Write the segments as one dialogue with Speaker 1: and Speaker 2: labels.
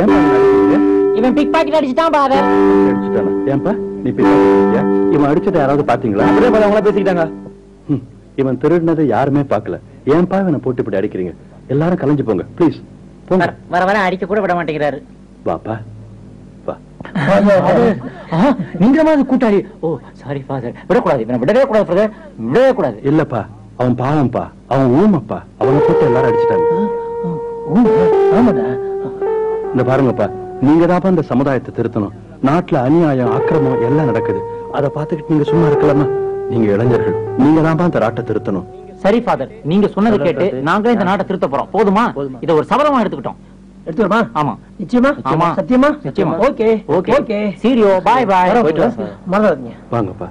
Speaker 1: ஏன்பா இவனை அடிக்கிறீங்க?
Speaker 2: இவன் பிக் பாக்கெட் அடிச்சுட்டான் ஃபாதர்
Speaker 1: அடிச்சுட்டானா? ஏன்பா நீ பிசாசு பிடிச்சியா? இவன் அடிச்சதை யாராவது பாத்தீங்களா
Speaker 3: அப்படியே பார்த்து அவங்களா பேசிக்கிட்டாங்க
Speaker 1: ம், இவன் திருடினதை யாருமே பார்க்கல ஏன்பா இவனை போட்டு இப்படி அடிக்கிறீங்க எல்லாரும் கலைஞ்சு போங்க ப்ளீஸ் போங்க
Speaker 2: வர வர அடிக்க கூட விட மாட்டேங்கிறாரு
Speaker 1: வாப்பா வா
Speaker 2: நீங்க மாதிரி கூட்டாளி ஓ சாரி ஃபாதர் விடக்கூடாது இவனை விடவே கூடாது ஃபாதர் விடவே கூடாது
Speaker 1: இல்லப்பா அவன் பாவம்ப்பா அவன் ஊமப்பா அவனை போட்டு எல்லாரும் அடிச்சிட்டாங்க
Speaker 2: ஆமாடா
Speaker 1: இந்த பாருங்கப்பா நீங்க தான் இந்த சமுதாயத்தை திருத்தணும் நாட்டுல அநியாயம் அக்கிரமம் எல்லாம் நடக்குது அதை பார்த்துக்கிட்டு நீங்க சும்மா இருக்கலாமா நீங்க இளைஞர்கள் நீங்க தான் இந்த நாட்டை திருத்தணும்
Speaker 2: சரி ஃபாதர் நீங்க சொன்னதை கேட்டு நாங்களே இந்த நாட்டை திருத்த போறோம் போதுமா இத ஒரு சபலமா எடுத்துக்கிட்டோம்
Speaker 4: எடுத்துருமா
Speaker 2: ஆமா
Speaker 4: நிச்சயமா
Speaker 2: ஆமா.
Speaker 4: சத்தியமா
Speaker 2: நிச்சயமா.
Speaker 4: Okay
Speaker 2: okay
Speaker 4: okay
Speaker 2: cheerio bye bye
Speaker 4: போயிட்டு வா. மறந்துடாதீங்க
Speaker 1: வாங்கப்பா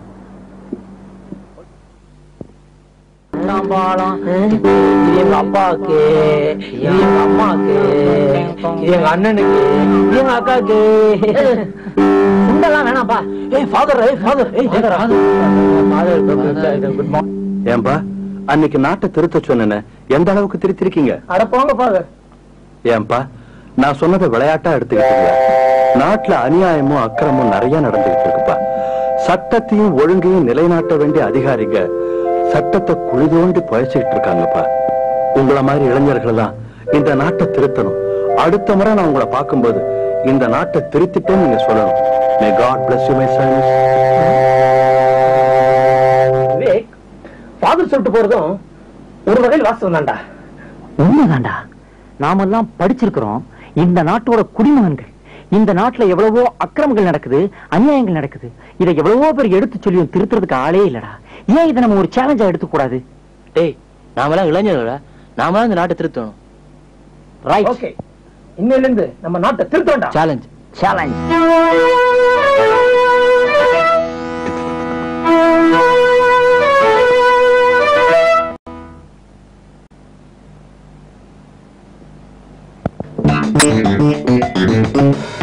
Speaker 2: பாலம்
Speaker 4: இது எங்க அப்பாவுக்கு இது எங்க அம்மாக்கு இது எங்க அண்ணனுக்கு இது எங்க அக்காக்கு
Speaker 2: உண்டெல்லாம் வேணாம்ப்பா
Speaker 4: ஏய் ஃபாதர் ஏய் ஃபாதர் ஏய் ஃபாதர் குட் மார்னிங்
Speaker 1: ஏன்பா அன்னைக்கு நாட்டை திருத்த சொன்னேன்னு எந்த அளவுக்கு திருத்திருக்கீங்க
Speaker 4: அட போங்க ஃபாதர்
Speaker 1: ஏன்பா நான் சொன்னதை விளையாட்டா எடுத்துக்கிட்டீங்க நாட்டுல அநியாயமும் அக்கிரமும் நிறைய நடந்துகிட்டு இருக்குப்பா சட்டத்தையும் ஒழுங்கையும் நிலைநாட்ட வேண்டிய அதிகாரிங்க சட்டத்தை குழி தோண்டி புதைச்சுக்கிட்டு இருக்காங்கப்பா உங்கள மாதிரி இளைஞர்கள் தான் இந்த நாட்டை திருத்தணும் அடுத்த முறை நான் உங்களை பார்க்கும்போது இந்த நாட்டை திருத்திட்டேன்னு நீங்க சொல்லணும் may God bless you my sons
Speaker 4: Vivek father சொல்லிட்டு போறதும் ஒரு வகையில் வாஸ்தவம் தான்டா
Speaker 2: உண்மைதான்டா நாமெல்லாம் படிச்சிருக்கிறோம் இந்த நாட்டோட குடிமகன்கள் இந்த நாட்டுல எவ்வளவோ அக்கிரமங்கள் நடக்குது அநியாயங்கள் நடக்குது இதை எவ்வளவோ பேர் எடுத்து சொல்லியும் திருத்துறதுக்கு ஆளே இல்லடா ஏன் இதை நம்ம ஒரு சேலஞ்சா எடுத்துக்க கூடாது
Speaker 3: டேய் நாமெல்லாம் இளைஞர்களா நாம இந்த நாட்டை திருத்தணும்
Speaker 2: ரைட்
Speaker 4: ஓகே இன்னையில இருந்து நம்ம நாட்டை திருத்தோண்டா
Speaker 3: சேலஞ்ச்
Speaker 2: சேலஞ்ச்
Speaker 5: Thank you.